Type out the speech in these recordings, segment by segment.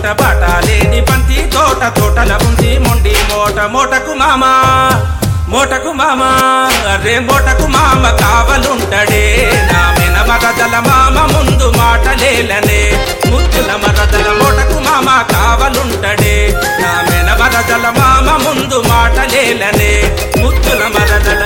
పూట బటాలేని బంతి తోట తోటల ఉంది మొండి మోట మోటకు మామా మోటకు మామ అరే మోటకు మామ కావలుంటడే నా మెన మరదల మామ ముందు మాటలేలనే ముద్దుల మరదల మోటకు మామ కావలుంటడే నా మెన మరదల మామ ముందు మాటలేలనే ముద్దుల మరదల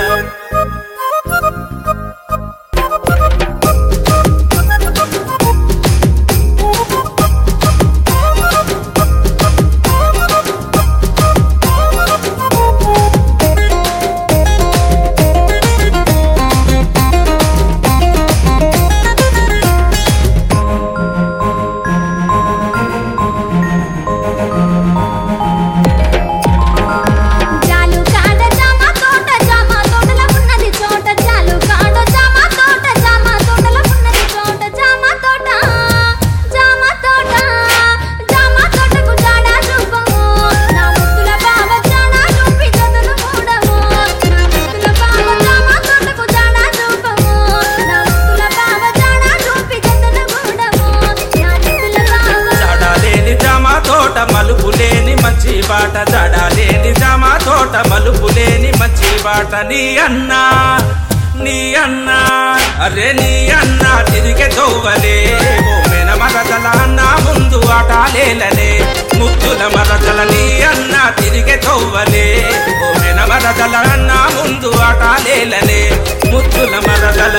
జాలు కాడ జామ తోట జామ తోటల ఉన్నది చోట జాలు కాడ జామ తోట జామ తోటల ఉన్నది చోట జామ తోట జామ తోట జామ తోటకు జాడ రూపము నా ముద్దుల బావ జాడ రూపి జతలు మూడము నా ముద్దుల బావ జామ తోటకు జాడ రూపము నా ముద్దుల బావ జాడ రూపి జతలు మూడము నా ముద్దుల బావ జడాలేని జామ తోట మలుపు లేని మంచి బాట జడాలేని జామ తోట మలుపు లేని మంచి బాట నీ అన్నా నీ అన్నా అరే నీ అన్నా తిరిగే దోవలే ఓ మెన మరదల అన్న ముందు ఆటాలేలనే ముద్దుల మరదల నీ అన్న తిరిగే దోవలే ఓ మెన మరదల అన్న ముందు ఆటాలేలనే ముద్దుల మరదల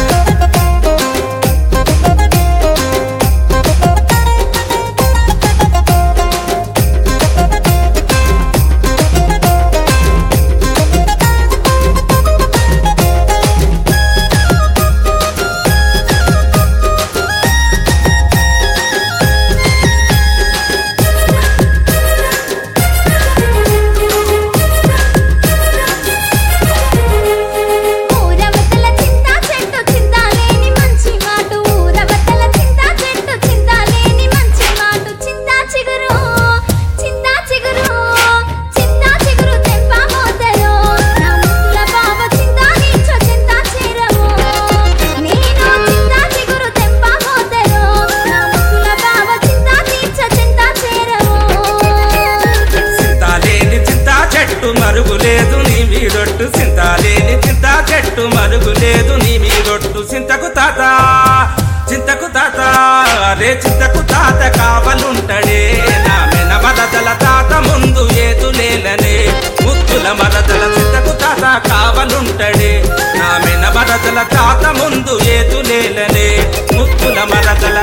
ఊరవతల చింత చెట్టు చింత లేని మంచి మాటు ఊరవతల చింత చెట్టు చింత లేని మంచి మాటు చింత చిగురు చింత చిగురు చింత చిగురు తెంప మోతరు నా ముద్దుల బావ చింత నీచో చింత చేరము నేను చింత చిగురు తెంప మోతరు నా ముద్దుల బావ చింత నీచో చింత చేరము సింతాలేని చింత చెట్టు మరుగులేదు నీ మీదొట్టు సింతాలేని చింత చెట్టు మరుగులేదు నీ మీదొట్టు చింతకు తాత చింతకు తాత అరే చింతకు తాత కావలుంటడే నా మెన మరదల తాత ముందు ఏతులేలనే ముద్దుల మరదల చింతకు తాత కావలుంటడే నా మెన మరదల తాత ముందు ఏతులేలనే ముద్దుల మరదల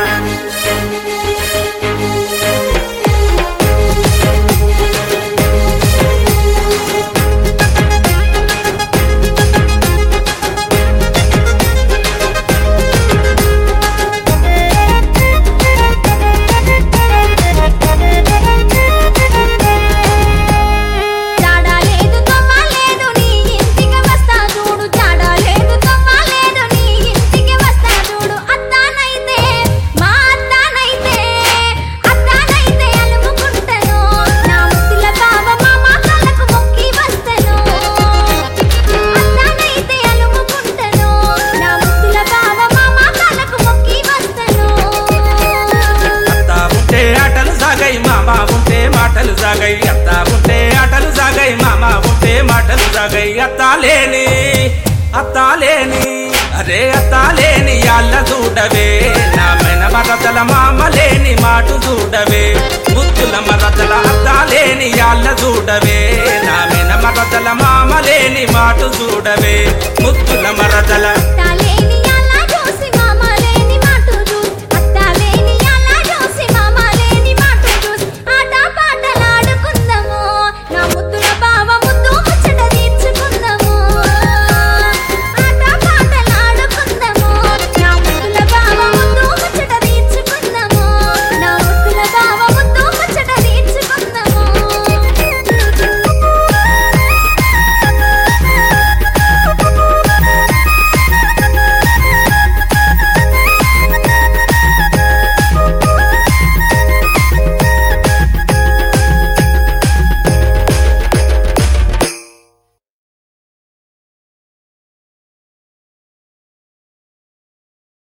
జాడా లేదు తొమ్మ లేదు నీ ఇంటికి వస్తా చూడు జాడా లేదు తొమ్మ లేదు నీ ఇంటికి వస్తా చూడు అత్తానైతే మా అత్తానైతే అత్తానైతే అలుముకుంటను నా ముద్దుల బావ మామ కళ్ళకు మొక్కి వస్తను అత్తానైతే అలుముకుంటను నా ముద్దుల బావ మామ కళ్ళకు మొక్కి వస్తను అత్తా ఉంటే ఆటలు సాగై మామ ఉంటే మాటలు సాగై అత్తా ఉంటే ఆటలు సాగై మామ ఉంటే మాటలు సాగై అత్తా లేని అత్తా లేని అరే అత్తా లేని అల్ల చూడవే నా మెన మరదల మామ లేని మాటు చూడవే ముద్దుల మరదల అత్తా లేని అల్ల చూడవే నా మెన మరదల మామ లేని మాటు చూడవే ముద్దుల మరదల తల